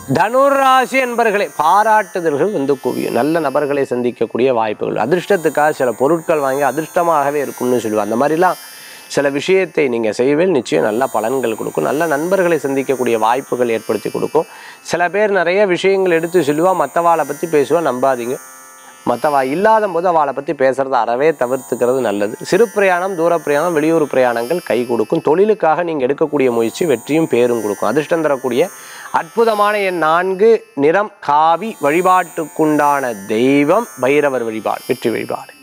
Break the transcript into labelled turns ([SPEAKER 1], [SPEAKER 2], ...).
[SPEAKER 1] தனுராசி என்பர்களே பாராட்டுதல்கள் வந்து குவியும் நல்ல நபர்களை சந்திக்கக்கூடிய வாய்ப்புகள் அதிர்ஷ்டத்துக்காக சில பொருட்கள் வாங்கி அதிர்ஷ்டமாகவே இருக்கும்னு சொல்லுவாங்க அந்த மாதிரிலாம் சில விஷயத்தை நீங்கள் செய்வேல் நிச்சயம் நல்ல பலன்கள் கொடுக்கும் நல்ல நண்பர்களை சந்திக்கக்கூடிய வாய்ப்புகள் ஏற்படுத்தி கொடுக்கும் சில பேர் நிறைய விஷயங்கள் எடுத்து சொல்லுவா மற்றவாளை பற்றி பேசுவா நம்பாதீங்க மற்றவா இல்லாத போது அவளை பற்றி பேசுகிறத அறவே தவிர்த்துக்கிறது நல்லது சிறு பிரயாணம் தூர பிரயாணம் வெளியூர் பிரயாணங்கள் கை கொடுக்கும் தொழிலுக்காக நீங்கள் எடுக்கக்கூடிய முயற்சி வெற்றியும் பேரும் கொடுக்கும் அதிர்ஷ்டம் தரக்கூடிய அற்புதமான என் நான்கு நிறம் காவி வழிபாட்டுக்குண்டான தெய்வம் பைரவர் வழிபாடு வெற்றி வழிபாடு